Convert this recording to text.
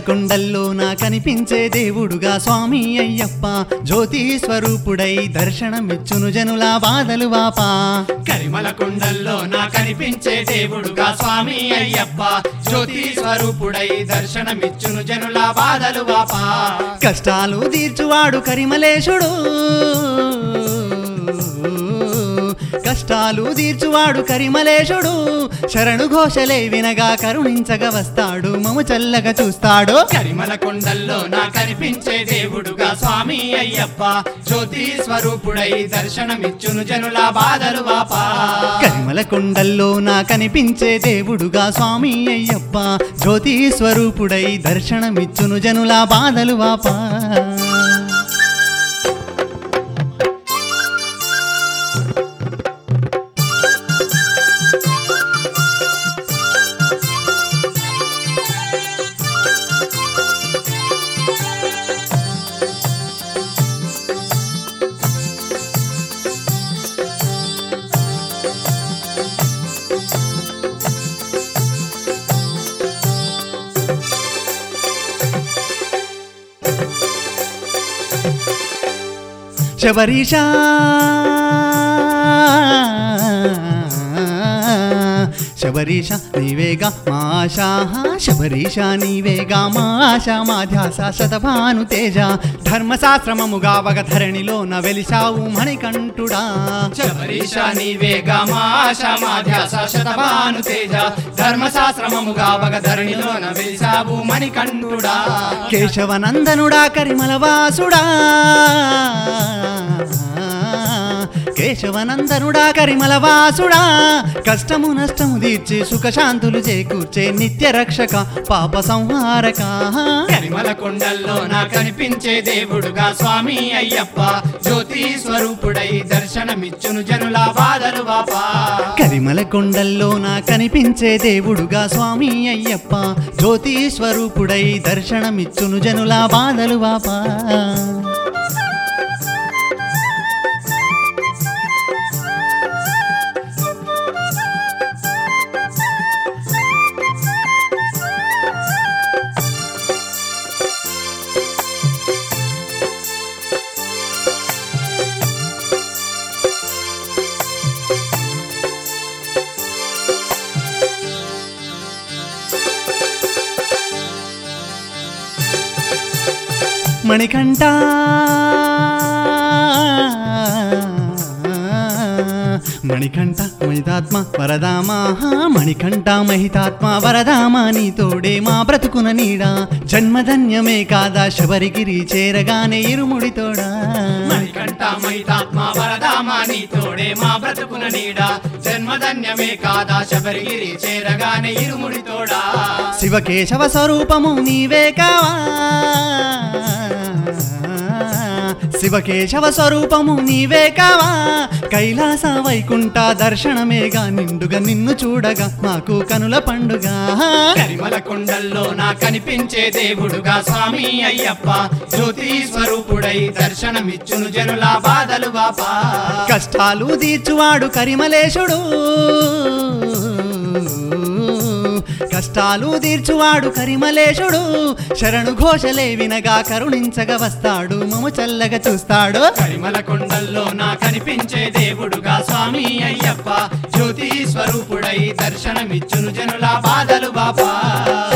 కొండల్లో నా కనిపించే దేవుడుగా స్వామి అయ్యప్ప జ్యోతి స్వరూపుడై దర్శనమిచ్చును జనుల బాధలు వాపా కరిమల కొండల్లో నా కనిపించే దేవుడుగా స్వామి అయ్యప్ప జ్యోతి స్వరూపుడై దర్శనమిచ్చును జనుల బాధలు వాపా కష్టాలు తీర్చువాడు కరిమలేశుడు కష్టాలు తీర్చువాడు కరిమలేశుడు శరణు ఘోషలే వినగా కరుణించగా వస్తాడు మము చల్లగా చూస్తాడు కరిమల కొండల్లో నా కనిపించే దేవుడుగా స్వామి అయ్యప్ప జ్యోతి స్వరూపుడై దర్శనమిచ్చును జనుల బాధలు వాపా కరిమల కొండల్లో నా కనిపించే దేవుడుగా స్వామి అయ్యప్ప జ్యోతి స్వరూపుడై దర్శనమిచ్చును జనుల బాధలు వాపా శబరీష శబరీష నీవేగా మా ఆశ శబరీష నీవేగా మా ఆశ మా ధ్యాస శతభాను తేజ ధర్మశాస్త్రమముగా వగ ధరణిలో న వెలిశావు మణికంఠుడా శబరీష నీవేగా మా ఆశ మా ధ్యాస శతభాను తేజ ధర్మశాస్త్రమముగా వగ ధరణిలోన వెలిసావు మణికంఠుడా కేశవనందనుడా కరిమలవాసుడా కేశవనందనుడా కరిమలవాసుడా కష్టము నష్టము తీర్చి సుఖశాంతులు చేకూర్చే నిత్య రక్షక పాప సంహారక కరిమల కొండల్లో నా కనిపించే దేవుడుగా స్వామి అయ్యప్ప జ్యోతి స్వరూపుడై దర్శనమిచ్చును జనుల బాధలు వాపా కరిమల కొండల్లో నా కనిపించే దేవుడుగా స్వామి అయ్యప్ప జ్యోతి స్వరూపుడై దర్శనమిచ్చును జనుల బాధలు వాపా మణికంఠ మణికంఠ మహితాత్మ వరదామా మణికంఠ మహితాత్మ వరదామా నీ తోడే మా బ్రతుకున నీడా జన్మధన్యమే కాదా శబరిగిరి చేరగానే ఇరుముడి తోడా మణికంఠ మైతాత్మ వరదామా నీ తోడే మా బ్రతుకున నీడ జన్మధన్యమే కాదా శబరిగిరి చేరగానే ఇరుముడి తోడా శివకేశవ స్వరూపము నీవే కావా శివకేశవ స్వరూపము నీవే కావా కైలాస వైకుంఠ దర్శనమేగా నిండుగా నిన్ను చూడగా మాకు కనుల పండుగ కరిమల కొండల్లో నా కనిపించే దేవుడుగా స్వామి అయ్యప్ప జ్యోతి స్వరూపుడై దర్శనమిచ్చును జనుల బాధలు బాపా కష్టాలు తీర్చువాడు కరిమలేశుడు కష్టాలు తీర్చువాడు కరిమలేశుడు శరణు ఘోషలే వినగా కరుణించగా వస్తాడు మము చల్లగా చూస్తాడు కరిమల కొండల్లో నా కనిపించే దేవుడుగా స్వామి అయ్యప్ప జ్యోతి స్వరూపుడై దర్శనమిచ్చును జనుల బాధలు బాపా